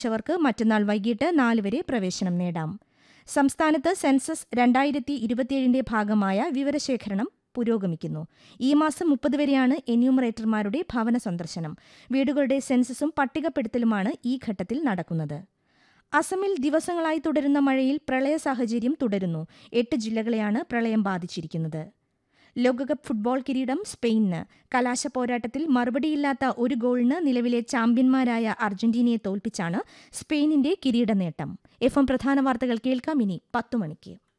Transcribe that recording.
ച്ചവർക്ക് മറ്റന്നാൾ വൈകിട്ട് നാല് വരെ പ്രവേശനം നേടാം സംസ്ഥാനത്ത് സെൻസസ് രണ്ടായിരത്തി ഇരുപത്തിയേഴിന്റെ ഭാഗമായ വിവരശേഖരണം പുരോഗമിക്കുന്നു ഈ മാസം മുപ്പത് വരെയാണ് എന്യൂമറേറ്റർമാരുടെ ഭവന സന്ദർശനം വീടുകളുടെ സെൻസസും പട്ടികപ്പെടുത്തലുമാണ് ഈ ഘട്ടത്തിൽ നടക്കുന്നത് അസമിൽ ദിവസങ്ങളായി തുടരുന്ന മഴയിൽ പ്രളയ സാഹചര്യം തുടരുന്നു എട്ട് ജില്ലകളെയാണ് പ്രളയം ബാധിച്ചിരിക്കുന്നത് ലോകകപ്പ് ഫുട്ബോൾ കിരീടം സ്പെയിനിന് കലാശ പോരാട്ടത്തിൽ മറുപടിയില്ലാത്ത ഒരു ഗോളിന് നിലവിലെ ചാമ്പ്യന്മാരായ അർജന്റീനയെ തോൽപ്പിച്ചാണ് സ്പെയിനിന്റെ കിരീട നേട്ടം എഫ് എം പ്രധാന വാർത്തകൾ കേൾക്കാം ഇനി പത്തു മണിക്ക്